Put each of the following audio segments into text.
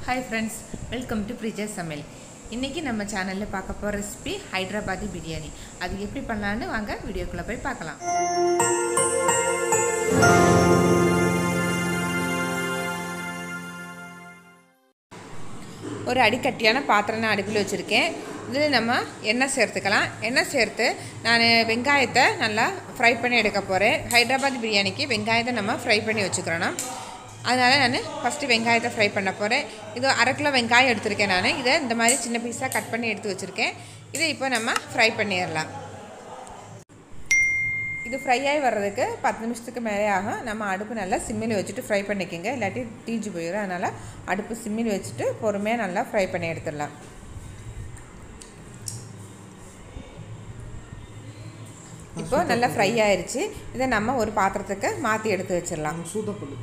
hi friends welcome to Brija சமையல் இன்றைக்கி நம்ம சேனலில் பார்க்க போகிற ரெசிபி ஹைதராபாதி பிரியாணி அது எப்படி பண்ணலான்னு வாங்க வீடியோக்குள்ளே போய் பார்க்கலாம் ஒரு அடிக்கட்டியான பாத்திரம் நான் அடுப்பில் வச்சுருக்கேன் இதில் நம்ம எண்ணெய் சேர்த்துக்கலாம் எண்ணெய் சேர்த்து நான் வெங்காயத்தை நல்லா ஃப்ரை பண்ணி எடுக்க போகிறேன் ஹைதராபாத் பிரியாணிக்கு வெங்காயத்தை நம்ம ஃப்ரை பண்ணி வச்சுக்கிறோம் அதனால் நான் ஃபஸ்ட்டு வெங்காயத்தை ஃப்ரை பண்ண போகிறேன் இது அரை கிலோ வெங்காயம் எடுத்திருக்கேன் நான் இதை இந்த மாதிரி சின்ன பீஸாக கட் பண்ணி எடுத்து வச்சுருக்கேன் இதை இப்போ நம்ம ஃப்ரை பண்ணிடலாம் இது ஃப்ரை ஆகி வர்றதுக்கு பத்து நிமிஷத்துக்கு மேலே ஆகும் நம்ம அடுப்பு நல்லா சிம்மில் வச்சுட்டு ஃப்ரை பண்ணிக்கோங்க இல்லாட்டி தீஞ்சு போயிடும் அதனால் அடுப்பு சிம்மில் வச்சுட்டு பொறுமையாக நல்லா ஃப்ரை பண்ணி எடுத்துடலாம் இப்போ நல்லா ஃப்ரை ஆயிடுச்சு இதை நம்ம ஒரு பாத்திரத்துக்கு மாற்றி எடுத்து வச்சிடலாம் சூதப்பள்ளு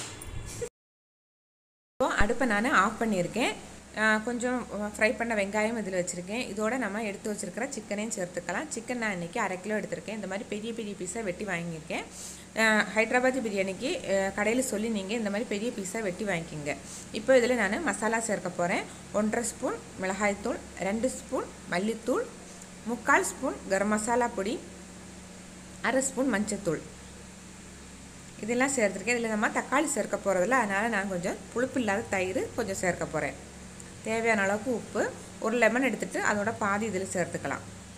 இப்போ அடுப்பை நான் ஆஃப் பண்ணியிருக்கேன் கொஞ்சம் ஃப்ரை பண்ண வெங்காயம் இதில் வச்சுருக்கேன் இதோட நம்ம எடுத்து வச்சுருக்கிற சிக்கனையும் சேர்த்துக்கலாம் சிக்கன் நான் இன்றைக்கி அரை கிலோ எடுத்திருக்கேன் இந்த மாதிரி பெரிய பெரிய பீஸாக வெட்டி வாங்கியிருக்கேன் ஹைதராபாத் பிரியாணிக்கு கடையில் சொல்லி நீங்கள் இந்த மாதிரி பெரிய பீஸாக வெட்டி வாங்கிக்கிங்க இப்போ இதில் நான் மசாலா சேர்க்க போகிறேன் ஒன்றரை ஸ்பூன் மிளகாய்த்தூள் ரெண்டு ஸ்பூன் மல்லித்தூள் முக்கால் ஸ்பூன் கரம் மசாலா பொடி அரை ஸ்பூன் மஞ்சத்தூள் இதெல்லாம் சேர்த்துருக்கேன் இதில் நம்ம தக்காளி சேர்க்க போகிறதில்ல அதனால் நான் கொஞ்சம் புளிப்பு இல்லாத தயிர் கொஞ்சம் சேர்க்க போகிறேன் தேவையான அளவுக்கு உப்பு ஒரு லெமன் எடுத்துகிட்டு அதோட பாதி இதில் சேர்த்துக்கலாம்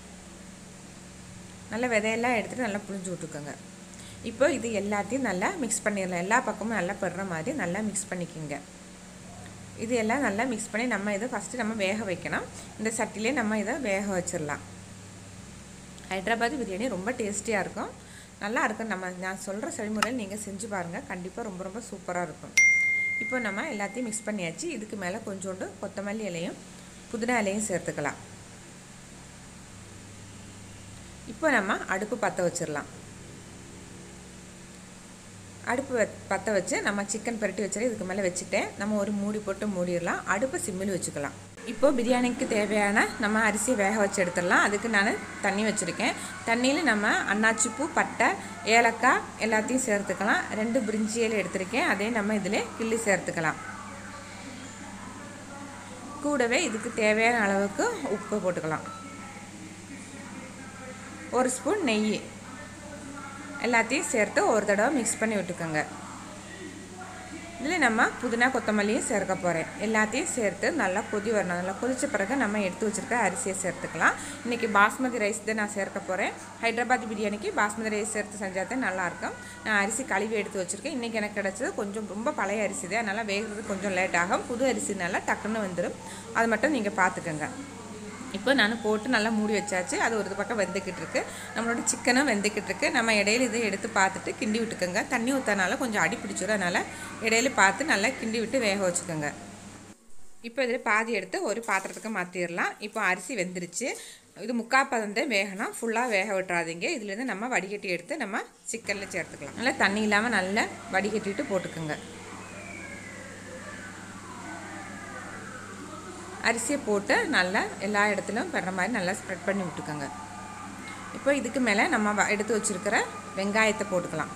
நல்லா விதையெல்லாம் எடுத்துகிட்டு நல்லா புளிஞ்சு விட்டுக்கோங்க இப்போ இது எல்லாத்தையும் நல்லா மிக்ஸ் பண்ணிடலாம் எல்லா பக்கமும் நல்லா படுற மாதிரி நல்லா மிக்ஸ் பண்ணிக்கோங்க இது எல்லாம் நல்லா மிக்ஸ் பண்ணி நம்ம இதை ஃபஸ்ட்டு நம்ம வேக வைக்கணும் இந்த சட்டிலே நம்ம இதை வேக வச்சிடலாம் ஹைதராபாத் பிரியாணி ரொம்ப டேஸ்டியாக இருக்கும் நல்லா இருக்கும் நம்ம நான் சொல்கிற செயல்முறையில் நீங்கள் செஞ்சு பாருங்கள் கண்டிப்பாக ரொம்ப ரொம்ப சூப்பராக இருக்கும் இப்போ நம்ம எல்லாத்தையும் மிக்ஸ் பண்ணியாச்சு இதுக்கு மேலே கொஞ்சோண்டு கொத்தமல்லி இலையும் புதினா இலையும் சேர்த்துக்கலாம் இப்போ நம்ம அடுப்பு பற்ற வச்சிடலாம் அடுப்பு பற்ற வச்சு நம்ம சிக்கன் பரட்டி வச்சுட்டு இதுக்கு மேலே வச்சுட்டேன் நம்ம ஒரு மூடி போட்டு மூடிடலாம் அடுப்பை சிம்மில் வச்சுக்கலாம் இப்போ பிரியாணிக்கு தேவையான நம்ம அரிசியை வேக வச்சு எடுத்துடலாம் அதுக்கு நான் தண்ணி வச்சுருக்கேன் தண்ணியில் நம்ம அன்னாச்சி பூ பட்டை ஏலக்காய் எல்லாத்தையும் சேர்த்துக்கலாம் ரெண்டு பிரிஞ்சி இலை எடுத்திருக்கேன் அதே நம்ம இதில் கிள்ளி சேர்த்துக்கலாம் கூடவே இதுக்கு தேவையான அளவுக்கு உப்பு போட்டுக்கலாம் ஒரு ஸ்பூன் நெய் எல்லாத்தையும் சேர்த்து ஒரு தடவை மிக்ஸ் பண்ணி விட்டுக்கோங்க இதில் நம்ம புதினா கொத்தமல்லியும் சேர்க்க போகிறேன் எல்லாத்தையும் சேர்த்து நல்லா கொதி வரணும் நல்லா கொதித்த பிறகு நம்ம எடுத்து வச்சுருக்க அரிசியை சேர்த்துக்கலாம் இன்றைக்கி பாஸ்மதி ரைஸ் தான் நான் சேர்க்க போகிறேன் ஹைதராபாத் பிரியாணிக்கு பாஸ்மதி ரைஸ் சேர்த்து செஞ்சால் தான் நல்லாயிருக்கும் நான் அரிசி கழுவி எடுத்து வச்சுருக்கேன் இன்றைக்கி எனக்கு கிடச்சது கொஞ்சம் ரொம்ப பழைய அரிசி தான் அதனால் வேகிறது கொஞ்சம் லேட் ஆகும் புது அரிசினால டக்குன்னு வந்துடும் அது மட்டும் நீங்கள் பார்த்துக்கோங்க இப்போ நான் போட்டு நல்லா மூடி வச்சாச்சு அது ஒரு பக்கம் வெந்துக்கிட்டு இருக்கு நம்மளோட சிக்கனும் வெந்துக்கிட்டு இருக்கு நம்ம இடையில இதை எடுத்து பார்த்துட்டு கிண்டி விட்டுக்கோங்க தண்ணி ஊற்றனால கொஞ்சம் அடி பிடிச்சிடும் அதனால் இடையில பார்த்து நல்லா கிண்டி விட்டு வேக வச்சுக்கோங்க இப்போ இதில் பாதி எடுத்து ஒரு பாத்திரத்துக்கு மாற்றிடலாம் இப்போ அரிசி வெந்துருச்சு இது முக்கால் பதம் தான் வேகணும் ஃபுல்லாக வேக விட்டுறாதீங்க இதுலேருந்து நம்ம வடிகட்டி எடுத்து நம்ம சிக்கனில் சேர்த்துக்கலாம் நல்லா தண்ணி இல்லாமல் நல்லா வடிகட்டிட்டு போட்டுக்கோங்க அரிசியை போட்டு நல்லா எல்லா இடத்துலையும் படுற மாதிரி நல்லா ஸ்ப்ரெட் பண்ணி விட்டுக்கோங்க இப்போ இதுக்கு மேலே நம்ம எடுத்து வச்சுருக்கிற வெங்காயத்தை போட்டுக்கலாம்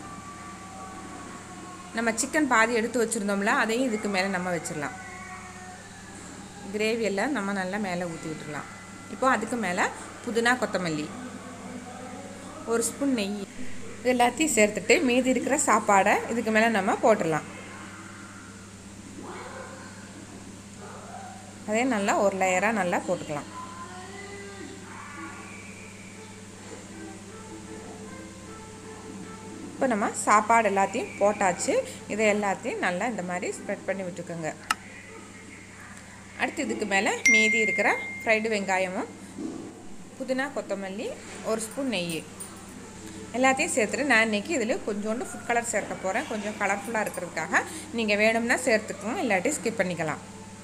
நம்ம சிக்கன் பாதி எடுத்து வச்சுருந்தோம்ல அதையும் இதுக்கு மேலே நம்ம வச்சிடலாம் கிரேவி எல்லாம் நம்ம நல்லா மேலே ஊற்றி விட்டுடலாம் இப்போ அதுக்கு மேலே புதினா கொத்தமல்லி ஒரு ஸ்பூன் நெய் இது எல்லாத்தையும் சேர்த்துட்டு மீதி இருக்கிற சாப்பாடை இதுக்கு மேலே நம்ம போட்டுடலாம் அதே நல்லா ஒரு லேயராக நல்லா போட்டுக்கலாம் இப்போ நம்ம சாப்பாடு எல்லாத்தையும் போட்டாச்சு இதை எல்லாத்தையும் நல்லா இந்த மாதிரி ஸ்ப்ரெட் பண்ணி விட்டுக்கோங்க அடுத்து இதுக்கு மேலே மீதி இருக்கிற ஃப்ரைடு வெங்காயமும் புதினா கொத்தமல்லி ஒரு ஸ்பூன் நெய் எல்லாத்தையும் சேர்த்துட்டு நான் இன்றைக்கி இதில் கொஞ்சோண்டு ஃபுட் கலர் சேர்க்க போகிறேன் கொஞ்சம் கலர்ஃபுல்லாக இருக்கிறதுக்காக நீங்கள் வேணும்னா சேர்த்துக்கோங்க இல்லாட்டி ஸ்கிப் பண்ணிக்கலாம்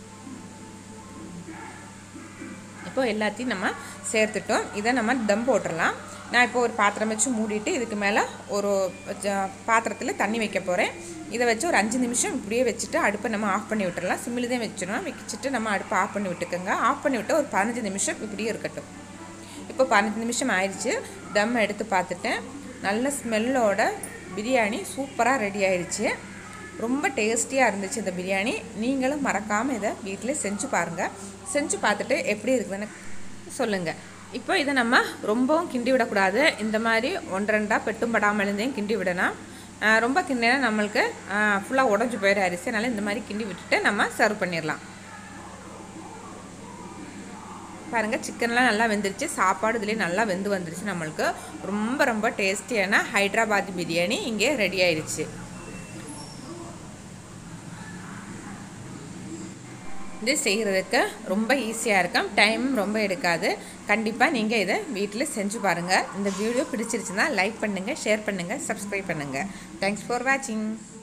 இப்போ எல்லாத்தையும் நம்ம சேர்த்துட்டோம் இதை நம்ம தம் போட்டுடலாம் நான் இப்போ ஒரு பாத்திரம் வச்சு மூடிட்டு இதுக்கு மேலே ஒரு பாத்திரத்தில் தண்ணி வைக்க போகிறேன் இதை வச்சு ஒரு அஞ்சு நிமிஷம் இப்படியே வச்சுட்டு அடுப்பை நம்ம ஆஃப் பண்ணி விட்டுறலாம் சிம்மில் தான் வச்சிடணும் வச்சுட்டு நம்ம அடுப்பை ஆஃப் பண்ணி விட்டுக்கோங்க ஆஃப் பண்ணி விட்டு ஒரு பதினஞ்சு நிமிஷம் இப்படியே இருக்கட்டும் இப்போ பதினஞ்சு நிமிஷம் ஆயிடுச்சு தம் எடுத்து பார்த்துட்டேன் நல்ல ஸ்மெல்லோட பிரியாணி சூப்பராக ரெடி ஆயிடுச்சு ரொம்ப டேஸ்டியாக இருந்துச்சு இந்த பிரியாணி நீங்களும் மறக்காமல் இதை வீட்டில் செஞ்சு பாருங்கள் செஞ்சு பார்த்துட்டு எப்படி இருக்குதுன்னு சொல்லுங்கள் இப்போ இதை நம்ம ரொம்பவும் கிண்டி விடக்கூடாது இந்த மாதிரி ஒன்று ரெண்டாக பெட்டும் படாமல் இருந்தையும் கிண்டி விடணும் ஆஹ் ரொம்ப கிண்டினா நம்மளுக்கு ஃபுல்லாக உடஞ்சி போயிடும் அரிசி அதனால் இந்த மாதிரி கிண்டி விட்டுட்டு நம்ம சர்வ் பண்ணிடலாம் பாருங்கள் சிக்கன்லாம் நல்லா வெந்துருச்சு சாப்பாடு இதுலேயே நல்லா வெந்து வந்துருச்சு நம்மளுக்கு ரொம்ப ரொம்ப டேஸ்டியான ஹைதராபாத் பிரியாணி இங்கே ரெடி ஆயிடுச்சு இது செய்கிறதுக்கு ரொம்ப ஈஸியாக இருக்கும் டைமும் ரொம்ப எடுக்காது கண்டிப்பாக நீங்கள் இதை வீட்டில் செஞ்சு பாருங்கள் இந்த வீடியோ பிடிச்சிருச்சுன்னா லைக் பண்ணுங்கள் ஷேர் பண்ணுங்கள் சப்ஸ்கிரைப் பண்ணுங்கள் தேங்க்ஸ் ஃபார் வாட்சிங்